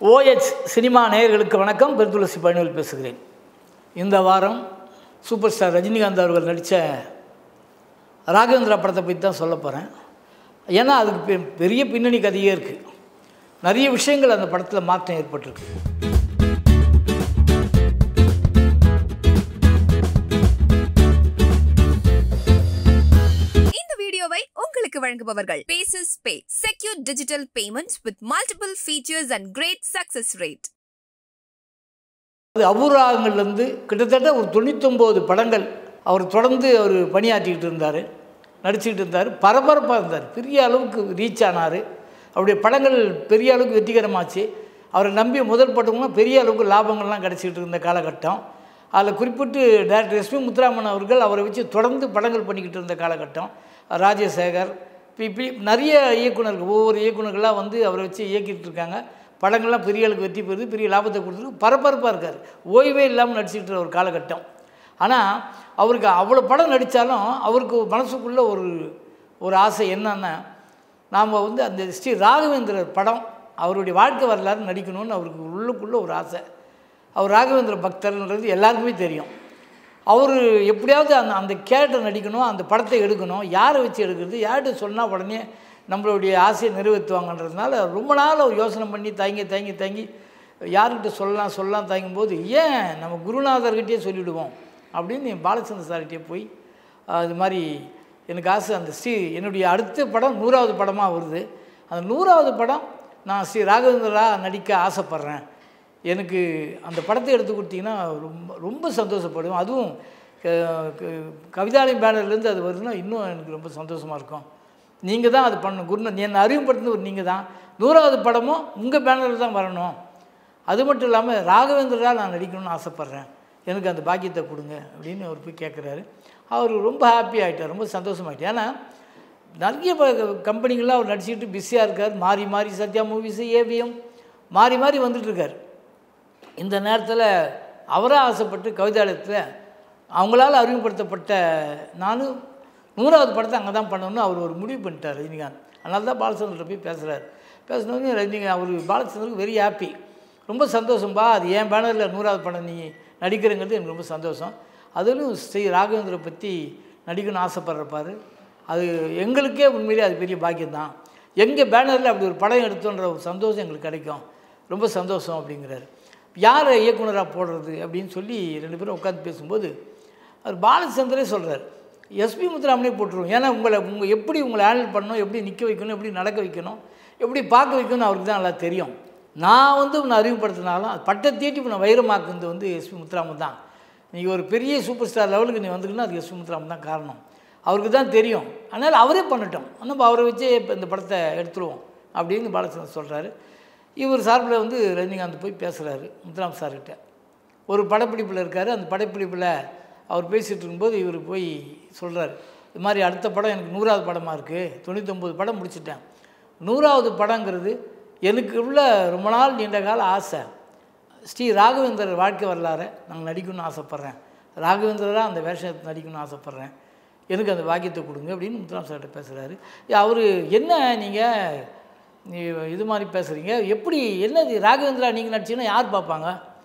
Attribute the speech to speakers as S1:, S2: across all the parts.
S1: OH cinema நேயர்களுக்கு வணக்கம் பெருத்துளசி பழனிவேல் பேசுகிறேன் இந்த வாரம் சூப்பர் ஸ்டார் ரஜினிகாந்த் அவர்கள் நடித்த ராகவேந்திரா படத்தை பற்றி தான் சொல்ல போகிறேன் ஏன்னா அதுக்கு பெ- பெரிய பின்னணி கதையே இருக்குது நிறைய விஷயங்கள் அந்த படத்தில் மாற்றம் ஏற்பட்டிருக்கு
S2: இந்த வீடியோவை உங்களுக்கு வழங்குபவர்கள் பேசஸ் pay secure digital payments with multiple features and great success rate
S1: அது அபூர்வங்கள்லேருந்து கிட்டத்தட்ட ஒரு தொண்ணூத்தொம்பது படங்கள் அவர் தொடர்ந்து அவர் பணியாற்றிக்கிட்டு இருந்தார் நடிச்சுக்கிட்டு இருந்தார் பரபரப்பாக இருந்தார் பெரிய அளவுக்கு ரீச் ஆனார் அவருடைய படங்கள் பெரிய அளவுக்கு வெற்றிகரமாச்சு அவரை நம்பி முதல் படமும் பெரிய அளவுக்கு லாபங்கள்லாம் கிடச்சிக்கிட்டு இருந்த காலகட்டம் அதில் குறிப்பிட்டு டேரக்டர் எஸ்பி முத்துராமன் அவர்கள் அவரை வச்சு தொடர்ந்து படங்கள் பண்ணிக்கிட்டு இருந்த காலகட்டம் ராஜசேகர் இப்படி இப்படி நிறைய இயக்குனர்கள் ஒவ்வொரு இயக்குனர்களாக வந்து அவரை வச்சு இயக்கிட்டு இருக்காங்க படங்கள்லாம் பெரிய அளவுக்கு வெற்றி பெறுது பெரிய லாபத்தை கொடுத்துருக்கு பரபரப்பாக இருக்கார் ஓய்வே இல்லாமல் நடிச்சிட்டு இருக்க ஒரு காலகட்டம் ஆனால் அவருக்கு அவ்வளோ படம் நடித்தாலும் அவருக்கு மனசுக்குள்ளே ஒரு ஒரு ஆசை என்னன்னா நாம் வந்து அந்த ஸ்ரீ ராகவேந்திரர் படம் அவருடைய வாழ்க்கை வரலாறு நடிக்கணும்னு அவருக்கு உள்ளுக்குள்ளே ஒரு ஆசை அவர் ராகவேந்திர பக்தர்ன்றது எல்லாருக்குமே தெரியும் அவர் எப்படியாவது அந்த அந்த கேரக்டர் நடிக்கணும் அந்த படத்தை எடுக்கணும் யாரை வச்சு எடுக்கிறது யார்கிட்ட சொன்னால் உடனே நம்மளுடைய ஆசையை நிறைவேற்றுவாங்கன்றதுனால ரொம்ப நாள் அவர் யோசனை பண்ணி தயங்கி தயங்கி தயங்கி யார்கிட்ட சொல்லலாம் சொல்லலாம் தயங்கும் போது ஏன் நம்ம குருநாதர்கிட்டயே சொல்லிவிடுவோம் அப்படின்னு பாலச்சந்திர சார்கிட்டயே போய் அது மாதிரி எனக்கு ஆசை அந்த ஸ்ரீ என்னுடைய அடுத்த படம் நூறாவது படமாக வருது அந்த நூறாவது படம் நான் ஸ்ரீ ராகவேந்திரா நடிக்க ஆசைப்பட்றேன் எனக்கு அந்த படத்தை எடுத்து கொடுத்தீங்கன்னா ரொம்ப ரொம்ப சந்தோஷப்படுவேன் அதுவும் க- க- கவிதாலயம் பேனர்லேருந்து அது வருதுன்னா இன்னும் எனக்கு ரொம்ப சந்தோஷமாக இருக்கும் நீங்கள் தான் அது பண்ணணும் குருநாத் என்னை அறிமுகப்படுத்தினது ஒரு நீங்கள் தான் நூறாவது படமும் உங்கள் பேனரில் தான் வரணும் அது மட்டும் இல்லாமல் ராகவேந்திரா நான் நடிக்கணும்னு ஆசைப்பட்றேன் எனக்கு அந்த பாக்கியத்தை கொடுங்க அப்படின்னு அவர் போய் கேட்குறாரு அவர் ரொம்ப ஹாப்பி ஆகிட்டார் ரொம்ப சந்தோஷமாயிட்டார் ஏன்னா நிறைய ப- கம்பெனிகள்லாம் அவர் நடிச்சுக்கிட்டு பிஸியாக இருக்கார் மாறி மாறி சத்யா மூவிஸு ஏவிஎம் மாறி மாறி வந்துட்டுருக்கார் இந்த நேரத்தில் அவராக ஆசைப்பட்டு கவிதாலயத்தில் அவங்களால அறிமுகப்படுத்தப்பட்ட நானும் நூறாவது படத்தை அங்கே தான் பண்ணணும்னு அவர் ஒரு முடிவு பண்ணிட்டார் ரஜினிகாந்த் அதனால தான் பாலச்சந்திர போய் பேசுகிறார் பேசினோடனே ரஜினிகாந்த் அவர் பாலச்சந்திரனுக்கு வெரி ஹாப்பி ரொம்ப சந்தோஷம்பா அது என் பேனரில் நூறாவது படம் நீ நடிக்கிறங்கிறது எனக்கு ரொம்ப சந்தோஷம் அதிலும் ஸ்ரீ ராகவேந்திர பற்றி நடிக்கணும்னு ஆசைப்படுறப்பாரு அது எங்களுக்கே உண்மையிலே அது பெரிய பாக்கியம்தான் எங்கள் பேனரில் அப்படி ஒரு படம் எடுத்தோன்ற ஒரு சந்தோஷம் எங்களுக்கு கிடைக்கும் ரொம்ப சந்தோஷம் அப்படிங்கிறாரு யாரை இயக்குனராக போடுறது அப்படின்னு சொல்லி ரெண்டு பேரும் உட்காந்து பேசும்போது அவர் பாலச்சந்திரே சொல்கிறார் எஸ்பி முத்துராமனே போட்டுருவோம் ஏன்னா உங்களை உங்கள் எப்படி உங்களை ஹேண்டில் பண்ணணும் எப்படி நிற்க வைக்கணும் எப்படி நடக்க வைக்கணும் எப்படி பார்க்க வைக்கணும்னு அவருக்கு தான் நல்லா தெரியும் நான் வந்து உன்னை அறிமுகப்படுத்தினாலும் அது பட்டை தீட்டி உன்னை வைரமாக்குனது வந்து எஸ்பி முத்துராமன் தான் நீ ஒரு பெரிய சூப்பர் ஸ்டார் லெவலுக்கு நீ வந்துக்கணும் அது எஸ்பி முத்துராமன் தான் காரணம் அவருக்கு தான் தெரியும் அதனால் அவரே பண்ணட்டும் நம்ம அவரை வச்சே இப்போ இந்த படத்தை எடுத்துருவோம் அப்படின்னு பாலச்சந்திரன் சொல்கிறாரு இவர் சார்பில் வந்து ரஜினிகாந்த் போய் பேசுகிறாரு முத்துராம் சார்கிட்ட ஒரு படப்பிடிப்பில் இருக்கார் அந்த படப்பிடிப்பில் அவர் பேசிகிட்டு இருக்கும்போது இவர் போய் சொல்கிறார் இது மாதிரி அடுத்த படம் எனக்கு நூறாவது படமாக இருக்குது தொண்ணூத்தொம்பது படம் முடிச்சிட்டேன் நூறாவது படங்கிறது எனக்கு உள்ள ரொம்ப நாள் நீண்ட கால ஆசை ஸ்ரீ ராகவேந்தர் வாழ்க்கை வரலாறை நான் நடிக்கணும்னு ஆசைப்பட்றேன் ராகவேந்திரராக அந்த வேஷத்தை நடிக்கணும்னு ஆசைப்பட்றேன் எனக்கு அந்த பாக்கியத்தை கொடுங்க அப்படின்னு முத்துராம் சார்கிட்ட பேசுகிறாரு அவர் என்ன நீங்கள் நீ இது மாதிரி பேசுகிறீங்க எப்படி என்னது ராகவேந்திரா நீங்கள் நடிச்சீங்கன்னா யார் பார்ப்பாங்க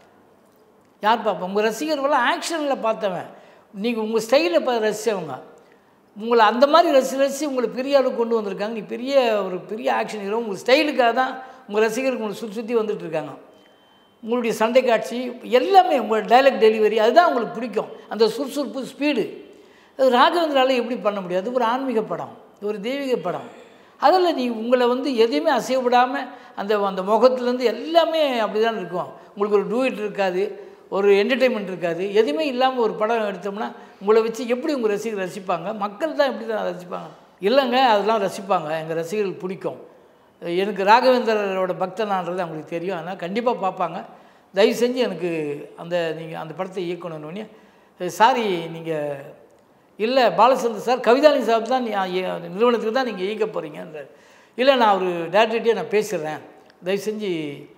S1: யார் பார்ப்போம் உங்கள் ரசிகர்கள்லாம் ஆக்ஷனில் பார்த்தவன் நீங்கள் உங்கள் ஸ்டைலை இப்போ ரசித்தவங்க உங்களை அந்த மாதிரி ரசி ரசித்து உங்களை பெரிய அளவுக்கு கொண்டு வந்திருக்காங்க நீ பெரிய ஒரு பெரிய ஆக்ஷன் ஹீரோ உங்கள் ஸ்டைலுக்காக தான் உங்கள் ரசிகர்கள் உங்களை சுற்றி சுற்றி வந்துட்டு இருக்காங்க உங்களுடைய சண்டை காட்சி எல்லாமே உங்கள் டைலாக் டெலிவரி அதுதான் உங்களுக்கு பிடிக்கும் அந்த சுறுசுறுப்பு ஸ்பீடு அது ராகவேந்திரால எப்படி பண்ண முடியாது அது ஒரு ஆன்மீக படம் இது ஒரு தெய்வீக படம் அதில் நீ உங்களை வந்து எதையுமே அசைவிடாமல் அந்த அந்த முகத்துலேருந்து எல்லாமே அப்படி தான் இருக்கும் உங்களுக்கு ஒரு டூயிட் இருக்காது ஒரு என்டர்டெயின்மெண்ட் இருக்காது எதுவுமே இல்லாமல் ஒரு படம் எடுத்தோம்னா உங்களை வச்சு எப்படி உங்கள் ரசிகர் ரசிப்பாங்க மக்கள் தான் எப்படி தான் ரசிப்பாங்க இல்லைங்க அதெல்லாம் ரசிப்பாங்க எங்கள் ரசிகர்களுக்கு பிடிக்கும் எனக்கு ராகவேந்தரோட பக்தனான்றது அவங்களுக்கு தெரியும் அதனால் கண்டிப்பாக பார்ப்பாங்க தயவு செஞ்சு எனக்கு அந்த நீங்கள் அந்த படத்தை இயக்கணுன்னே சாரி நீங்கள் இல்லை பாலச்சந்தர் சார் கவிதாலி சார் தான் நீ எ- நிறுவனத்துக்கு தான் நீங்கள் இயக்க போகிறீங்கன்றார் இல்லை நான் ஒரு டேரக்டர்கிட்டே நான் பேசிடுறேன் தயவு செஞ்சு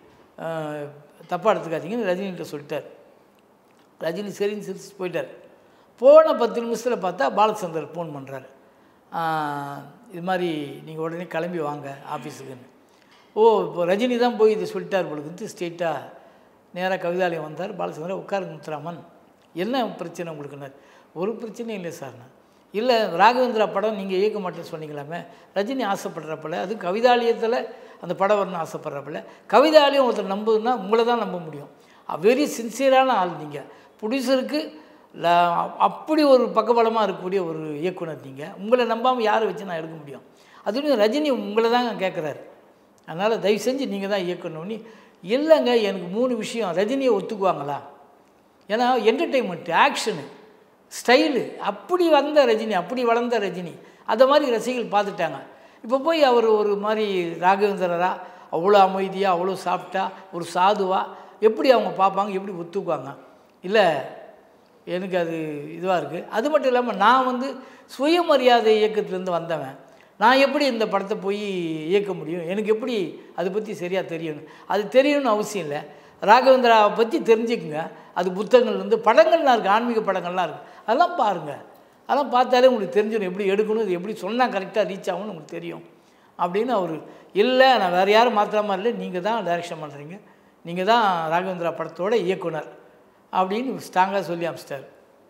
S1: தப்பாக எடுத்துக்காதீங்கன்னு ரஜினிகிட்ட சொல்லிட்டார் ரஜினி சரின்னு சிரிச்சு போயிட்டார் போன பத்து நிமிஷத்தில் பார்த்தா பாலச்சந்தர் ஃபோன் பண்ணுறாரு இது மாதிரி நீங்கள் உடனே கிளம்பி வாங்க ஆஃபீஸுக்குன்னு ஓ இப்போ ரஜினி தான் போய் இது சொல்லிட்டார் பொழுது ஸ்ட்ரெயிட்டாக நேராக கவிதாலயம் வந்தார் பாலச்சந்திரன் உட்காருங்க முத்துராமன் என்ன பிரச்சனை உங்களுக்குன்னார் ஒரு பிரச்சனையும் இல்லை சார் நான் இல்லை ராகவேந்திரா படம் நீங்கள் இயக்க மாட்டேன்னு சொன்னீங்களாமே ரஜினி ஆசைப்படுறப்பல அது கவிதாலயத்தில் அந்த படம் வரணும்னு ஆசைப்படுறப்பல கவிதாலயம் ஒருத்தர் நம்புதுன்னா உங்களை தான் நம்ப முடியும் வெரி சின்சியரான ஆள் நீங்கள் ப்ரொடியூசருக்கு அப்படி ஒரு பக்கபலமாக இருக்கக்கூடிய ஒரு இயக்குனர் நீங்கள் உங்களை நம்பாமல் யாரை வச்சு நான் எடுக்க முடியும் அதுலேயும் ரஜினி உங்களை தான் கேட்குறாரு அதனால் தயவு செஞ்சு நீங்கள் தான் இயக்கணும்னு இல்லைங்க எனக்கு மூணு விஷயம் ரஜினியை ஒத்துக்குவாங்களா ஏன்னா என்டர்டெயின்மெண்ட்டு ஆக்ஷனு ஸ்டைலு அப்படி வந்த ரஜினி அப்படி வளர்ந்த ரஜினி அதை மாதிரி ரசிகர்கள் பார்த்துட்டாங்க இப்போ போய் அவர் ஒரு மாதிரி ராகவேந்திரரா அவ்வளோ அமைதியாக அவ்வளோ சாப்பிட்டா ஒரு சாதுவா எப்படி அவங்க பார்ப்பாங்க எப்படி ஒத்துக்குவாங்க இல்லை எனக்கு அது இதுவாக இருக்குது அது மட்டும் இல்லாமல் நான் வந்து சுயமரியாதை இயக்கத்துலேருந்து வந்தவன் நான் எப்படி இந்த படத்தை போய் இயக்க முடியும் எனக்கு எப்படி அதை பற்றி சரியாக தெரியணும் அது தெரியணும்னு அவசியம் இல்லை ராகவேந்திராவை பற்றி தெரிஞ்சுக்குங்க அது புத்தகங்கள்லேருந்து படங்கள்லாம் இருக்குது ஆன்மீக படங்கள்லாம் இருக்குது அதெல்லாம் பாருங்கள் அதெல்லாம் பார்த்தாலே உங்களுக்கு தெரிஞ்சிடும் எப்படி எடுக்கணும் இது எப்படி சொன்னால் கரெக்டாக ரீச் ஆகும்னு உங்களுக்கு தெரியும் அப்படின்னு அவர் இல்லை நான் வேறு யாரும் மாத்திர மாதிரி இல்லை நீங்கள் தான் டைரக்ஷன் பண்ணுறீங்க நீங்கள் தான் ராகவேந்திரா படத்தோட இயக்குனர் அப்படின்னு ஸ்ட்ராங்காக சொல்லி அமிச்சிட்டார்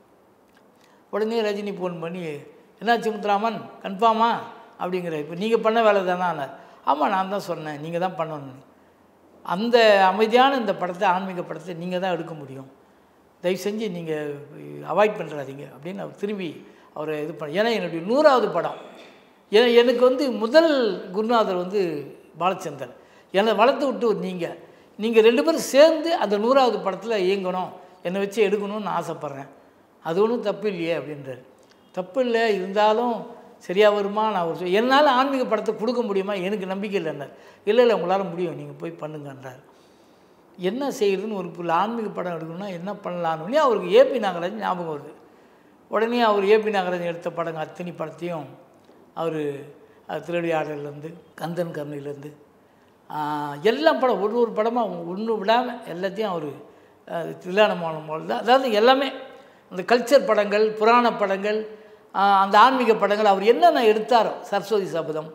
S1: உடனே ரஜினி ஃபோன் பண்ணி என்னாச்சு முத்துராமன் கன்ஃபார்மா அப்படிங்கிற இப்போ நீங்கள் பண்ண வேலை தானே ஆமாம் நான் தான் சொன்னேன் நீங்கள் தான் பண்ணணும் அந்த அமைதியான இந்த படத்தை ஆன்மீக படத்தை நீங்கள் தான் எடுக்க முடியும் தயவு செஞ்சு நீங்கள் அவாய்ட் பண்ணுறாதீங்க அப்படின்னு அவர் திரும்பி அவரை இது பண்ண ஏன்னா என்னுடைய நூறாவது படம் ஏன்னா எனக்கு வந்து முதல் குருநாதர் வந்து பாலச்சந்தர் என்னை வளர்த்து விட்டு நீங்கள் நீங்கள் ரெண்டு பேரும் சேர்ந்து அந்த நூறாவது படத்தில் இயங்கணும் என்னை வச்சு எடுக்கணும்னு நான் ஆசைப்பட்றேன் அது ஒன்றும் தப்பு இல்லையே அப்படின்றார் தப்பு இல்லை இருந்தாலும் சரியாக வருமா நான் ஒரு என்னால் ஆன்மீக படத்தை கொடுக்க முடியுமா எனக்கு நம்பிக்கை இல்லைன்னார் இல்லை இல்லை உங்களால் முடியும் நீங்கள் போய் பண்ணுங்கன்றார் என்ன செய்கிறதுன்னு ஒரு புள்ள ஆன்மீக படம் எடுக்கணும்னா என்ன பண்ணலான்னு அவருக்கு ஏபி நாகராஜன் ஞாபகம் வருது உடனே அவர் ஏபி நாகராஜன் எடுத்த படங்க அத்தனை படத்தையும் அவர் திருவிளையாடலேருந்து கந்தன் கருணையிலேருந்து எல்லா படம் ஒரு ஒரு படமாக ஒன்று விடாமல் எல்லாத்தையும் அவர் தில்லானமான தான் அதாவது எல்லாமே அந்த கல்ச்சர் படங்கள் புராண படங்கள் அந்த ஆன்மீக படங்கள் அவர் என்னென்ன எடுத்தாரோ சரஸ்வதி சபதம்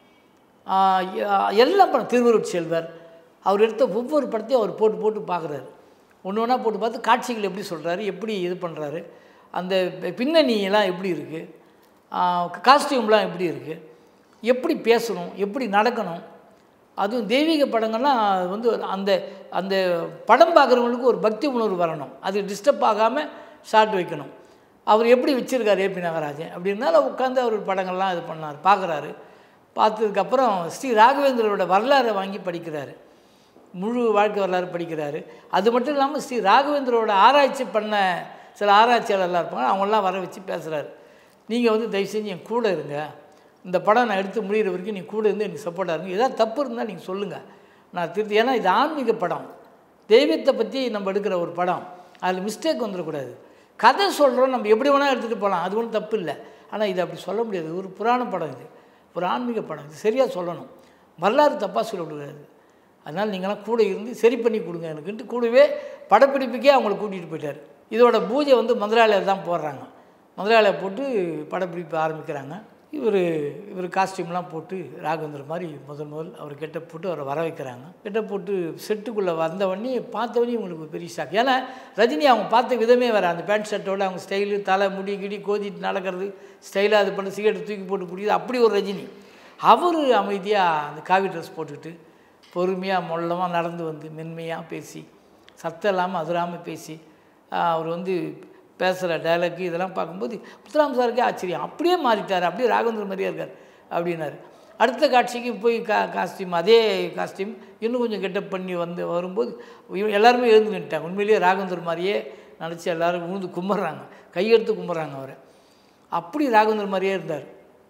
S1: எல்லா படம் திருவருட் செல்வர் அவர் எடுத்த ஒவ்வொரு படத்தையும் அவர் போட்டு போட்டு பார்க்குறாரு ஒன்று ஒன்றா போட்டு பார்த்து காட்சிகள் எப்படி சொல்கிறாரு எப்படி இது பண்ணுறாரு அந்த பின்னணியெல்லாம் எப்படி இருக்குது காஸ்டியூம்லாம் எப்படி இருக்குது எப்படி பேசணும் எப்படி நடக்கணும் அதுவும் தெய்வீக படங்கள்லாம் வந்து அந்த அந்த படம் பார்க்குறவங்களுக்கு ஒரு பக்தி உணர்வு வரணும் அது டிஸ்டர்ப் ஆகாமல் ஷார்ட் வைக்கணும் அவர் எப்படி வச்சுருக்கார் ஏபி நாகராஜன் அப்படின்னால உட்காந்து அவர் படங்கள்லாம் இது பண்ணார் பார்க்குறாரு பார்த்ததுக்கப்புறம் ஸ்ரீ ராகவேந்திரோட வரலாறை வாங்கி படிக்கிறாரு முழு வாழ்க்கை வரலாறு படிக்கிறாரு அது மட்டும் இல்லாமல் ஸ்ரீ ராகவேந்திரோட ஆராய்ச்சி பண்ண சில ஆராய்ச்சியாளர்லாம் இருப்பாங்க அவங்களாம் வர வச்சு பேசுகிறாரு நீங்கள் வந்து தயவு செஞ்சு என் கூட இருங்க இந்த படம் நான் எடுத்து முடிகிற வரைக்கும் நீ கூட இருந்து எனக்கு சப்போர்ட்டாக இருங்க ஏதாவது தப்பு இருந்தால் நீங்கள் சொல்லுங்கள் நான் திருத்தி ஏன்னா இது ஆன்மீக படம் தெய்வத்தை பற்றி நம்ம எடுக்கிற ஒரு படம் அதில் மிஸ்டேக் வந்துடக்கூடாது கதை சொல்கிறோம் நம்ம எப்படி வேணால் எடுத்துகிட்டு போகலாம் அது ஒன்றும் தப்பு இல்லை ஆனால் இது அப்படி சொல்ல முடியாது ஒரு புராண படம் இது ஒரு ஆன்மீக படம் இது சரியாக சொல்லணும் வரலாறு தப்பாக சொல்லக்கூடாது அதனால் நீங்களாம் கூட இருந்து சரி பண்ணி கொடுங்க எனக்குன்ட்டு கூடவே படப்பிடிப்புக்கே அவங்கள கூட்டிகிட்டு போயிட்டார் இதோட பூஜை வந்து மதுராலயம் தான் போடுறாங்க மதுராலயம் போட்டு படப்பிடிப்பு ஆரம்பிக்கிறாங்க இவர் இவர் காஸ்டியூம்லாம் போட்டு ராகவேந்தர் மாதிரி முதல் முதல் அவர் கெட்ட போட்டு அவரை வர வைக்கிறாங்க கெட்ட போட்டு செட்டுக்குள்ளே வந்தவொடனே பார்த்தவொடனே இவங்களுக்கு பெரிய ஷாக் ஏன்னா ரஜினி அவங்க பார்த்த விதமே வேறு அந்த பேண்ட் ஷர்ட்டோட அவங்க ஸ்டைலு தலை முடி கிடி கோதிட்டு நடக்கிறது ஸ்டைலாக அது பண்ணி சிகரெட் தூக்கி போட்டு குடிக்குது அப்படி ஒரு ரஜினி அவர் அமைதியாக அந்த காவி ட்ரெஸ் போட்டுக்கிட்டு பொறுமையாக மொல்லமாக நடந்து வந்து மென்மையாக பேசி சத்தம் இல்லாமல் அதிராமல் பேசி அவர் வந்து பேசுகிற டைலாக்கு இதெல்லாம் பார்க்கும்போது முத்துராம் சாருக்கே ஆச்சரியம் அப்படியே மாறிட்டார் அப்படியே ராகவேந்திர மாதிரியே இருக்கார் அப்படின்னாரு அடுத்த காட்சிக்கு போய் கா காஸ்டியூம் அதே காஸ்டியூம் இன்னும் கொஞ்சம் கெட்டப் பண்ணி வந்து வரும்போது இவங்க எல்லாருமே எழுந்து நின்ட்டாங்க உண்மையிலேயே ராகவேந்தர் மாதிரியே நினச்சி எல்லோரும் விழுந்து கும்பிட்றாங்க கையெடுத்து கும்பிட்றாங்க அவரை அப்படி ராகவேந்தர் மாதிரியே இருந்தார்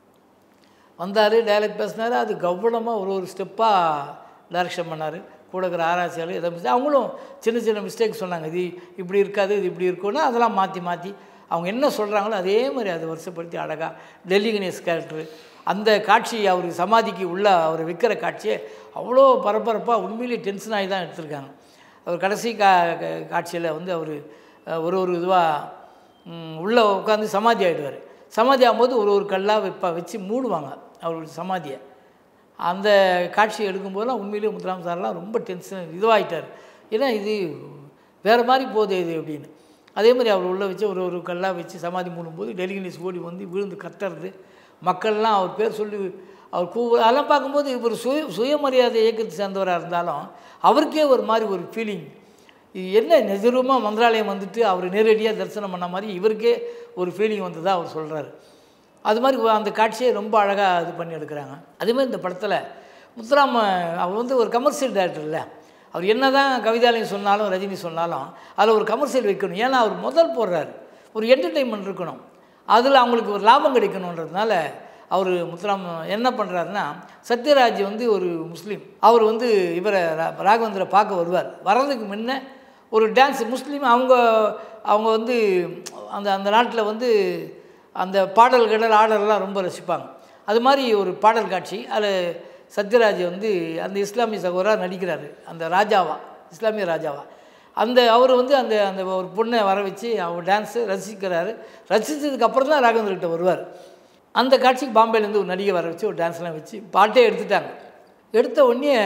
S1: வந்தார் டைலாக் பேசினார் அது கவனமாக ஒரு ஒரு ஸ்டெப்பாக டைரக்ஷன் பண்ணார் கூட இருக்கிற ஆராய்ச்சியாளர் எதை மிஸ்டேக் அவங்களும் சின்ன சின்ன மிஸ்டேக் சொன்னாங்க இது இப்படி இருக்காது இது இப்படி இருக்கும்னா அதெல்லாம் மாற்றி மாற்றி அவங்க என்ன சொல்கிறாங்களோ அதே மாதிரி அதை வருஷப்படுத்தி அழகாக டெல்லி கணேஷ் கேரக்டரு அந்த காட்சி அவருக்கு சமாதிக்கு உள்ள அவர் விற்கிற காட்சியை அவ்வளோ பரபரப்பாக உண்மையிலேயே டென்ஷன் ஆகி தான் எடுத்திருக்காங்க அவர் கடைசி கா காட்சியில் வந்து அவர் ஒரு ஒரு இதுவாக உள்ளே உட்காந்து சமாதி ஆகிடுவார் சமாதி ஆகும்போது ஒரு ஒரு கல்லாக வைப்பா வச்சு மூடுவாங்க அவருடைய சமாதியை அந்த காட்சி எடுக்கும்போதெல்லாம் உண்மையிலேயே முத்துராம சார்லாம் ரொம்ப டென்ஷன் இதுவாகிட்டார் ஏன்னா இது வேறு மாதிரி போகுது இது அப்படின்னு அதே மாதிரி அவர் உள்ள வச்சு ஒரு ஒரு கல்லாக வச்சு சமாதி மூடும்போது டெலிகனிஸ் ஓடி வந்து விழுந்து கத்துறது மக்கள்லாம் அவர் பேர் சொல்லி அவர் கூ அதெல்லாம் பார்க்கும்போது இவர் சுய சுயமரியாதை இயக்கத்தை சேர்ந்தவராக இருந்தாலும் அவருக்கே ஒரு மாதிரி ஒரு ஃபீலிங் இது என்ன நிஜரூபமாக மந்திராலயம் வந்துட்டு அவர் நேரடியாக தரிசனம் பண்ண மாதிரி இவருக்கே ஒரு ஃபீலிங் வந்ததாக அவர் சொல்கிறாரு அது மாதிரி அந்த காட்சியை ரொம்ப அழகாக இது பண்ணி எடுக்கிறாங்க அதே மாதிரி இந்த படத்தில் முத்துராம அவர் வந்து ஒரு கமர்ஷியல் டேரக்டர் இல்லை அவர் என்ன தான் கவிதாலயம் சொன்னாலும் ரஜினி சொன்னாலும் அதில் ஒரு கமர்ஷியல் வைக்கணும் ஏன்னா அவர் முதல் போடுறாரு ஒரு என்டர்டெயின்மெண்ட் இருக்கணும் அதில் அவங்களுக்கு ஒரு லாபம் கிடைக்கணுன்றதுனால அவர் முத்துராம என்ன பண்ணுறாருன்னா சத்யராஜ் வந்து ஒரு முஸ்லீம் அவர் வந்து இவரை ரா- ராகவேந்திர பார்க்க வருவார் வர்றதுக்கு முன்ன ஒரு டான்ஸ் முஸ்லீம் அவங்க அவங்க வந்து அந்த அந்த நாட்டில் வந்து அந்த பாடல்கள் ஆடல்லாம் ரொம்ப ரசிப்பாங்க அது மாதிரி ஒரு பாடல் காட்சி அதில் சத்யராஜ் வந்து அந்த இஸ்லாமிய சகோதரா நடிக்கிறாரு அந்த ராஜாவா இஸ்லாமிய ராஜாவா அந்த அவர் வந்து அந்த அந்த ஒரு பொண்ணை வர வச்சு அவர் டான்ஸு ரசிக்கிறாரு ரசித்ததுக்கு அப்புறம் தான் ராகவேந்திரகிட்ட வருவார் அந்த காட்சிக்கு பாம்பேலேருந்து ஒரு நடிகை வர வச்சு ஒரு டான்ஸ்லாம் வச்சு பாட்டே எடுத்துட்டாங்க எடுத்த உடனே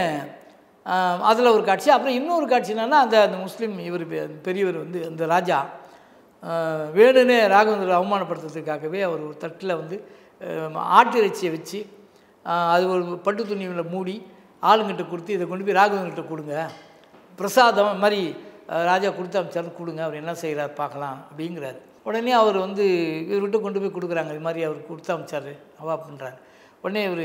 S1: அதில் ஒரு காட்சி அப்புறம் இன்னொரு காட்சி என்னன்னா அந்த அந்த முஸ்லீம் இவர் பெ- பெரியவர் வந்து அந்த ராஜா ஆஹ், வேணுனே ராகவேந்திர அவமானப்படுத்துறதுக்காகவே அவர் ஒரு தட்டில் வந்து ஆஹ், ஆட்டு இறைச்சியை வச்சு ஆஹ், அது ஒரு பட்டு துணியில் மூடி ஆளுங்கிட்ட கொடுத்து இதை கொண்டு போய் ராகவேந்திரகிட்ட கொடுங்க பிரசாதம் மாதிரி அஹ், ராஜா கொடுத்து அமைச்சாரு கொடுங்க அவர் என்ன செய்கிறார் பார்க்கலாம் அப்படிங்கிறாரு உடனே அவர் வந்து இவர்கிட்ட கொண்டு போய் கொடுக்குறாங்க இது மாதிரி அவர் கொடுத்து அமைச்சாரு அவா பண்ணுறாரு உடனே இவர்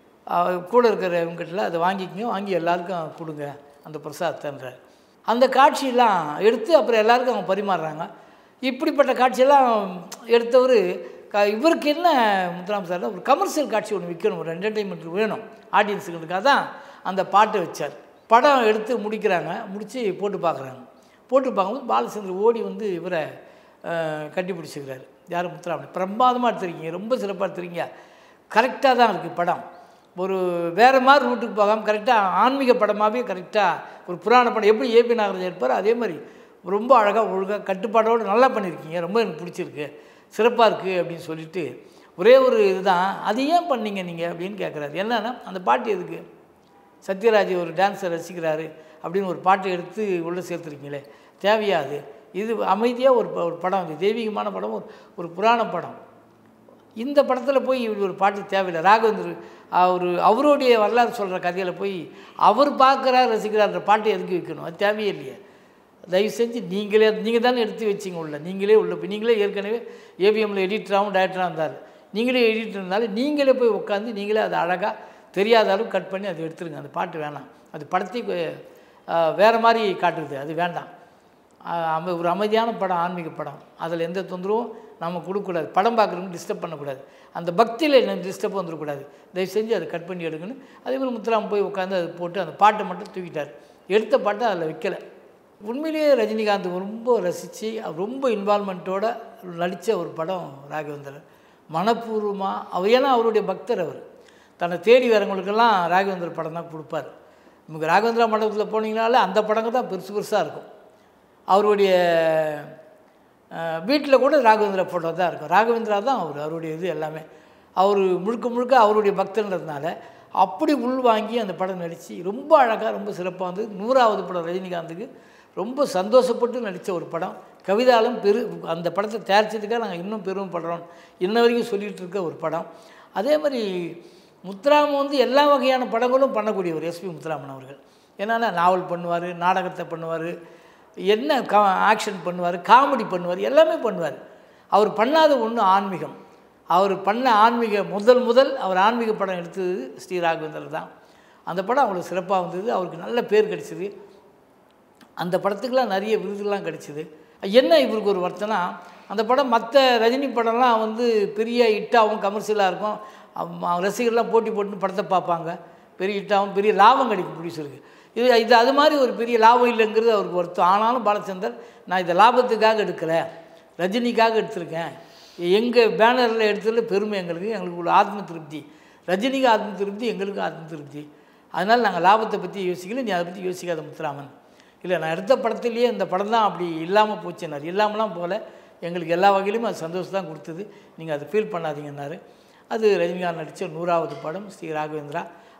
S1: கூட இருக்கிறவங்ககிட்ட அதை வாங்கிக்கங்க வாங்கி எல்லாருக்கும் கொடுங்க அந்த பிரசாதத்தைன்றார் அந்த காட்சியெல்லாம் எடுத்து அப்புறம் எல்லாருக்கும் அவங்க பரிமாறுறாங்க இப்படிப்பட்ட காட்சியெல்லாம் எடுத்தவர் க இவருக்கு என்ன முத்துராம் சார் ஒரு கமர்ஷியல் காட்சி ஒன்று விற்கணும் ஒரு என்டர்டெயின்மெண்ட் வேணும் ஆடியன்ஸுங்களுக்காக தான் அந்த பாட்டை வச்சார் படம் எடுத்து முடிக்கிறாங்க முடித்து போட்டு பார்க்குறாங்க போட்டு பார்க்கும்போது பாலச்சந்தர் ஓடி வந்து இவரை அஹ், கட்டி பிடிச்சிக்கிறாரு யார் முத்துராமன் பிரமாதமாக எடுத்திருக்கீங்க ரொம்ப சிறப்பாக எடுத்திருக்கீங்க கரெக்டாக தான் இருக்குது படம் ஒரு வேறு மாதிரி ரூட்டுக்கு போகாமல் கரெக்டாக ஆன்மீக படமாகவே கரெக்டாக ஒரு புராண படம் எப்படி ஏபி நாகராஜ் இருப்பார் அதே மாதிரி ரொம்ப அழகாக ஒழுங்காக கட்டுப்பாடோடு நல்லா பண்ணியிருக்கீங்க ரொம்ப எனக்கு பிடிச்சிருக்கு சிறப்பாக இருக்குது அப்படின்னு சொல்லிட்டு ஒரே ஒரு இதுதான் அது ஏன் பண்ணீங்க நீங்கள் அப்படின்னு கேட்குறாரு என்னன்னா அந்த பாட்டு எதுக்கு சத்யராஜ் ஒரு டான்ஸை ரசிக்கிறாரு அப்படின்னு ஒரு பாட்டை எடுத்து உள்ளே சேர்த்துருக்கீங்களே தேவையா அது இது அமைதியாக ஒரு ப- ஒரு படம் இது தெய்வீகமான படம் ஒரு ஒரு புராண படம் இந்த படத்தில் போய் இப்படி ஒரு பாட்டு தேவையில்லை ராகவேந்தர் அவர் அவருடைய வரலாறு சொல்கிற கதையில் போய் அவர் பார்க்குறார் ரசிக்கிறார்ன்ற பாட்டு எதுக்கு வைக்கணும் அது தேவையே இல்லையே தயவு செஞ்சு நீங்களே நீங்கள் தானே எடுத்து வச்சிங்க உள்ள நீங்களே உள்ள போய் நீங்களே ஏற்கனவே ஏவிஎம்மில் எடிட்டராகவும் டைரக்டராக இருந்தார் நீங்களே எடிட்டர் இருந்தாலும் நீங்களே போய் உட்காந்து நீங்களே அதை அழகாக தெரியாத அளவுக்கு கட் பண்ணி அதை எடுத்துருங்க அந்த பாட்டு வேணாம் அது படத்தை வேறு மாதிரி காட்டுது அது வேண்டாம் ஆஹ் அம ஒரு அமைதியான படம் ஆன்மீக படம் அதில் எந்த தொந்தரவும் நம்ம கொடுக்கக்கூடாது படம் பார்க்குறவங்க டிஸ்டர்ப் பண்ணக்கூடாது அந்த பக்தியில் என்ன டிஸ்டர்ப் வந்துடக்கூடாது தயவு செஞ்சு அதை கட் பண்ணி எடுக்கணும் அதே மாதிரி முத்துராம் போய் உட்காந்து அதை போட்டு அந்த பாட்டை மட்டும் தூக்கிட்டார் எடுத்த பாட்டை அதில் வைக்கலை உண்மையிலேயே ரஜினிகாந்த் ரொம்ப ரசித்து ரொம்ப இன்வால்மெண்ட்டோட நடித்த ஒரு படம் ராகவேந்திரன் மனப்பூர்வமாக அவர் ஏன்னா அவருடைய பக்தர் அவர் தன்னை தேடி வரவங்களுக்கெல்லாம் ராகவேந்திர படம் தான் கொடுப்பார் நமக்கு ராகவேந்திரா மண்டபத்தில் போனீங்கனாலே அந்த படங்க தான் பெருசு பெருசாக இருக்கும் அவருடைய வீட்டில் கூட ராகவேந்திரா ஃபோட்டோ தான் இருக்கும் ராகவேந்திரா தான் அவர் அவருடைய இது எல்லாமே அவர் முழுக்க முழுக்க அவருடைய பக்தன்றதுனால அப்படி உள்வாங்கி அந்த படம் நடித்து ரொம்ப அழகாக ரொம்ப சிறப்பாக வந்து நூறாவது படம் ரஜினிகாந்துக்கு ரொம்ப சந்தோஷப்பட்டு நடித்த ஒரு படம் கவிதாலும் பெரு அந்த படத்தை தயாரிச்சதுக்காக நாங்கள் இன்னும் பெருமைப்படுறோம் இன்ன வரைக்கும் சொல்லிகிட்டு இருக்க ஒரு படம் அதே மாதிரி முத்துராமன் வந்து எல்லா வகையான படங்களும் பண்ணக்கூடியவர் எஸ்பி முத்துராமன் அவர்கள் என்னென்னா நாவல் பண்ணுவார் நாடகத்தை பண்ணுவார் என்ன கா ஆக்ஷன் பண்ணுவார் காமெடி பண்ணுவார் எல்லாமே பண்ணுவார் அவர் பண்ணாத ஒன்று ஆன்மீகம் அவர் பண்ண ஆன்மீக முதல் முதல் அவர் ஆன்மீக படம் எடுத்தது ஸ்ரீ ராகவேந்தர் தான் அந்த படம் அவ்வளோ சிறப்பாக வந்தது அவருக்கு நல்ல பேர் கிடைச்சிது அந்த படத்துக்கெலாம் நிறைய விருதுலாம் கிடைச்சிது என்ன இவருக்கு ஒரு வருத்தம்னா அந்த படம் மற்ற ரஜினி படம்லாம் வந்து பெரிய ஹிட்டாகவும் கமர்ஷியலாக இருக்கும் அவ- ரசிகர்லாம் போட்டி போட்டு படத்தை பார்ப்பாங்க பெரிய ஹிட்டாகவும் பெரிய லாபம் கிடைக்கும் ப்ரொடியூசருக்கு இது இது அது மாதிரி ஒரு பெரிய லாபம் இல்லைங்கிறது அவருக்கு வருத்தம் ஆனாலும் பாலச்சந்தர் நான் இதை லாபத்துக்காக எடுக்கலை ரஜினிக்காக எடுத்திருக்கேன் எங்கள் பேனரில் எடுத்ததில் பெருமை எங்களுக்கு எங்களுக்கு ஒரு ஆத்ம திருப்தி ரஜினிக்கு ஆத்ம திருப்தி எங்களுக்கு ஆத்ம திருப்தி அதனால் நாங்கள் லாபத்தை பற்றி யோசிக்கல நீ அதை பற்றி யோசிக்காத முத்துராமன் இல்லை நான் எடுத்த படத்துலேயே இந்த படம் தான் அப்படி இல்லாமல் போச்சுன்னார் இல்லாமலாம் போல எங்களுக்கு எல்லா வகையிலுமே அது சந்தோஷம் தான் கொடுத்தது நீங்கள் அதை ஃபீல் பண்ணாதீங்கன்னாரு அது ரஜினிகாந்த் நடித்த நூறாவது படம் ஸ்ரீ ராகவேந்திரா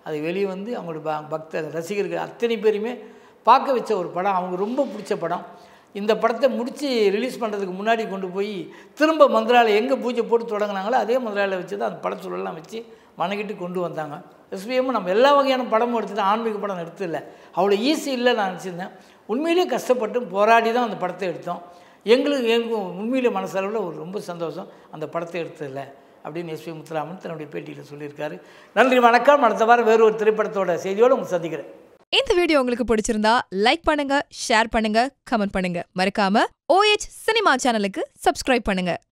S1: அது வெளியே வந்து அவங்களோட ப- பக்த ரசிகர்கள் அத்தனை பேருமே பார்க்க வச்ச ஒரு படம் அவங்க ரொம்ப பிடிச்ச படம் இந்த படத்தை முடித்து ரிலீஸ் பண்ணுறதுக்கு முன்னாடி கொண்டு போய் திரும்ப மந்திராலயம் எங்கே பூஜை போட்டு தொடங்கினாங்களோ அதே மந்திராலயம் வச்சு தான் அந்த படச்சூழலாம் வச்சு வணங்கிட்டு கொண்டு வந்தாங்க எஸ்பிஎம் நம்ம எல்லா வகையான படமும் எடுத்துட்டு ஆன்மீக படம் எடுத்துல அவ்வளோ ஈஸி இல்லை நான் நினச்சிருந்தேன் உண்மையிலேயே கஷ்டப்பட்டு போராடி தான் அந்த படத்தை எடுத்தோம் எங்களுக்கு எங்களுக்கும் உண்மையிலே மனசளவில் ஒரு ரொம்ப சந்தோஷம் அந்த படத்தை எடுத்ததில்ல அப்படின்னு எஸ்பி முத்துராமன் தன்னுடைய பேட்டியில் சொல்லியிருக்காரு நன்றி வணக்கம் அடுத்த வாரம் வேறு ஒரு திரைப்படத்தோட செய்தியோடு உங்களை சந்திக்கிறேன்
S3: இந்த வீடியோ உங்களுக்கு பிடிச்சிருந்தா லைக் பண்ணுங்க ஷேர் பண்ணுங்க கமெண்ட் பண்ணுங்க மறக்காம ஓஎச் சினிமா சேனலுக்கு சப்ஸ்கிரைப் பண்ணுங்க